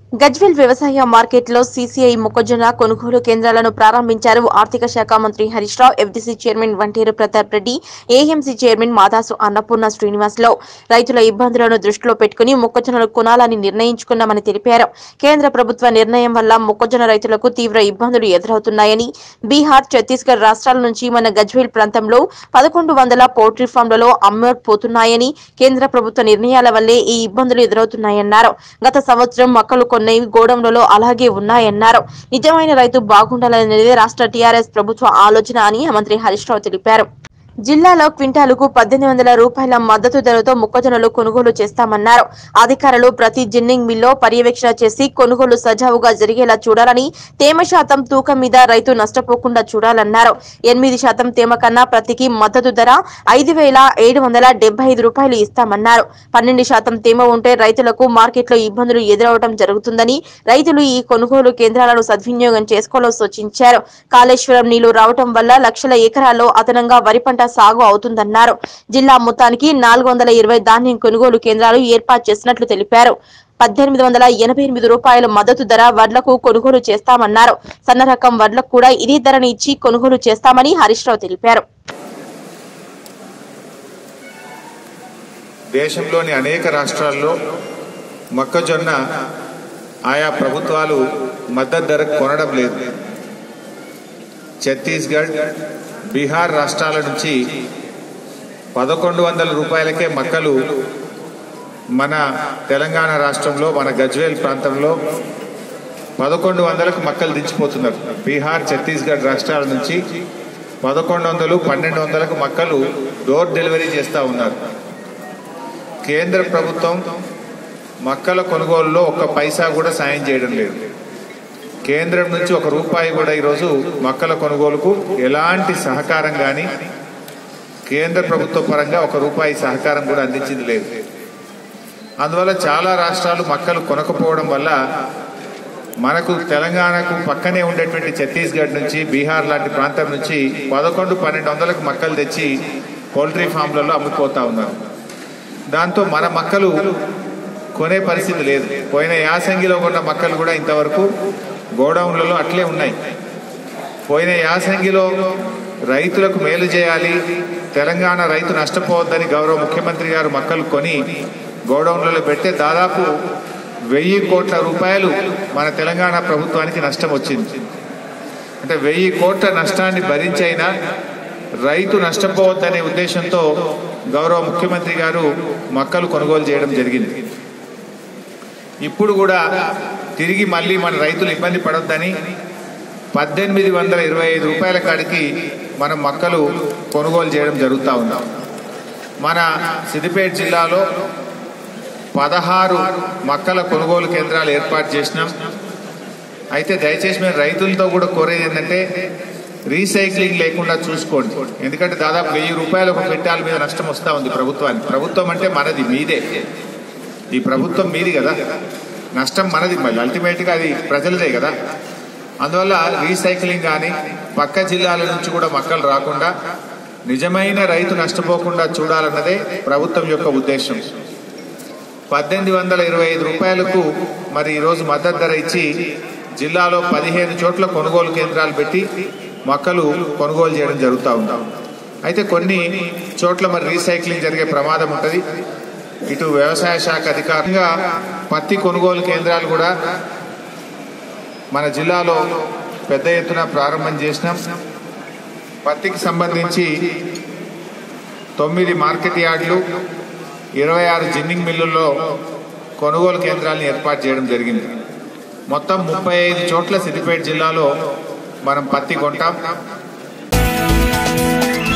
గజ్వెల్ వ్యవసాయ మార్కెట్లో సీసీఐ మొక్కజొన్న కొనుగోలు కేంద్రాలను ప్రారంభించారు ఆర్థిక శాఖ మంత్రి Harish Rao FDC chairman Vanteru Pratap Reddy AMC chairman Madasu Annapurna Srinivas లో రైతుల ఇబ్బందులను దృష్టిలో పెట్టుకుని మొక్కజొన్నలు కొనాలని నిర్ణయించుకున్నామని తెలిపారు కేంద్ర ప్రభుత్వ నిర్ణయం వల్ల మొక్కజొన్న రైతులకు తీవ్ర ఇబ్బందులు ఎదురవుతున్నాయని బీహార్ ఛత్తీస్గఢ్ రాష్ట్రాల నుంచి మన గజ్వేల్ ప్రాంతంలో పదకొండు వందల పౌల్ట్రీ ఫామ్లలో అమ్మకపోతున్నాయని కేంద్ర ప్రభుత్వ నిర్ణయాల వల్లే ఈ ఇబ్బందులు ఎదురవుతున్నాయన్నారు గత సంవత్సరం మొక్కలు కొన్నవి గోడౌన్లలో అలాగే ఉన్నాయన్నారు నిజమైన రైతు బాగుండాలనేది రాష్ట్ర టీఆర్ఎస్ ప్రభుత్వ ఆలోచన అని మంత్రి హరీష్ రావు తెలిపారు జిల్లాలో క్వింటాలుకు పద్దెనిమిది వందల రూపాయల మద్దతు ధరతో మొక్కజొన్నలు కొనుగోలు చేస్తామన్నారు అధికారులు ప్రతి జిన్నింగ్ మిల్లో పర్యవేక్షణ చేసి కొనుగోలు సజావుగా జరిగేలా చూడాలని తేమ శాతం తూకం మీద రైతు నష్టపోకుండా చూడాలన్నారు ఎనిమిది శాతం తేమ కన్నా ప్రతికి మద్దతు ధర ఐదు వేల ఏడు వందల డెబ్బై ఐదు రూపాయలు ఇస్తామన్నారు పన్నెండు శాతం తేమ ఉంటే రైతులకు మార్కెట్లో ఇబ్బందులు ఎదురవడం జరుగుతుందని రైతులు ఈ కొనుగోలు కేంద్రాలను సద్వినియోగం చేసుకోవాలని సూచించారు కాళేశ్వరం నీళ్లు రావటం వల్ల లక్షల ఎకరాల్లో అదనంగా వరి పంట సాగు అవుతుందన్నారు జిల్లా మొత్తానికి నాలుగు వందల ఇరవై ధాన్యం కొనుగోలు కేంద్రాలు ఏర్పాటు చేసినట్లు తెలిపారు పద్దెనిమిది వందల ఎనభై ఎనిమిది రూపాయల మద్దతు ధర వడ్లకు కొనుగోలు చేస్తామన్నారు సన్న రకం వడ్లకు కూడా ఇదే ధరను ఇచ్చి కొనుగోలు చేస్తామని హరీష్ రావు తెలిపారు దేశంలోని అనేక రాష్ట్రాల్లో మొక్కజొన్న ఆయా ప్రభుత్వాలు మద్దతు ధరకు కొనడం లేదు ఛత్తీస్గఢ్ బీహార్ రాష్ట్రాల నుంచి పదకొండు వందల రూపాయలకే మక్కలు మన తెలంగాణ రాష్ట్రంలో మన గజ్వేల్ ప్రాంతంలో పదకొండు వందలకు మక్కలు దించిపోతున్నారు బీహార్ ఛత్తీస్గఢ్ రాష్ట్రాల నుంచి పదకొండు వందలు పన్నెండు వందలకు మక్కలు డోర్ డెలివరీ చేస్తూ ఉన్నారు కేంద్ర ప్రభుత్వం మక్కల కొనుగోలులో ఒక్క పైసా కూడా సాయం చేయడం లేదు కేంద్రం నుంచి ఒక రూపాయి కూడా ఈరోజు మక్కల కొనుగోలుకు ఎలాంటి సహకారం కానీ కేంద్ర ప్రభుత్వ పరంగా ఒక రూపాయి సహకారం కూడా అందించింది లేదు అందువల్ల చాలా రాష్ట్రాలు మక్కలు కొనకపోవడం వల్ల మనకు తెలంగాణకు పక్కనే ఉండేటువంటి ఛత్తీస్గఢ్ నుంచి బీహార్ లాంటి ప్రాంతం నుంచి పదకొండు పన్నెండు వందలకు మక్కలు తెచ్చి పౌల్ట్రీ ఫామ్లలో అమ్ముకుపోతా ఉన్నారు దాంతో మన మక్కలు కొనే పరిస్థితి లేదు పోయిన యాసంగిలో కొన్న మక్కలు కూడా ఇంతవరకు గోడౌన్లలో అట్లే ఉన్నాయి పోయిన యాసంగిలో రైతులకు మేలు చేయాలి తెలంగాణ రైతు నష్టపోవద్దని గౌరవ ముఖ్యమంత్రి గారు మక్కలు కొని గోడౌన్లలో పెడితే దాదాపు వెయ్యి కోట్ల రూపాయలు మన తెలంగాణ ప్రభుత్వానికి నష్టం వచ్చింది అంటే వెయ్యి కోట్ల నష్టాన్ని భరించైనా రైతు నష్టపోవద్దనే ఉద్దేశంతో గౌరవ ముఖ్యమంత్రి గారు మక్కలు కొనుగోలు చేయడం జరిగింది ఇప్పుడు కూడా తిరిగి మళ్ళీ మన రైతులు ఇబ్బంది పడొద్దని పద్దెనిమిది వందల ఇరవై ఐదు రూపాయల కాడికి మనం మక్కలు కొనుగోలు చేయడం జరుగుతూ ఉన్నాం మన సిద్దిపేట జిల్లాలో పదహారు మక్కల కొనుగోలు కేంద్రాలు ఏర్పాటు చేసినాం అయితే దయచేసి మేము రైతులతో కూడా కోరేది ఏంటంటే రీసైక్లింగ్ లేకుండా చూసుకోండి ఎందుకంటే దాదాపు వెయ్యి రూపాయలు ఒక క్వింటాల్ మీద నష్టం వస్తూ ఉంది ప్రభుత్వానికి ప్రభుత్వం అంటే మనది మీదే ఈ ప్రభుత్వం మీది కదా నష్టం మనది మళ్ళీ అల్టిమేట్గా అది ప్రజలదే కదా అందువల్ల రీసైక్లింగ్ కానీ పక్క జిల్లాల నుంచి కూడా మక్కలు రాకుండా నిజమైన రైతు నష్టపోకుండా చూడాలన్నదే ప్రభుత్వం యొక్క ఉద్దేశం పద్దెనిమిది వందల ఇరవై ఐదు రూపాయలకు మరి ఈరోజు మద్దతు ధర ఇచ్చి జిల్లాలో పదిహేను చోట్ల కొనుగోలు కేంద్రాలు పెట్టి మొక్కలు కొనుగోలు చేయడం జరుగుతూ ఉంటాం అయితే కొన్ని చోట్ల మరి రీసైక్లింగ్ జరిగే ప్రమాదం ఉంటుంది ఇటు వ్యవసాయ శాఖ అధికారంగా పత్తి కొనుగోలు కేంద్రాలు కూడా మన జిల్లాలో పెద్ద ఎత్తున ప్రారంభం చేసినాం పత్తికి సంబంధించి తొమ్మిది మార్కెట్ యార్డులు ఇరవై ఆరు జిన్నింగ్ మిల్లుల్లో కొనుగోలు కేంద్రాలను ఏర్పాటు చేయడం జరిగింది మొత్తం ముప్పై ఐదు చోట్ల సిద్దిపేట జిల్లాలో మనం పత్తి కొంటాం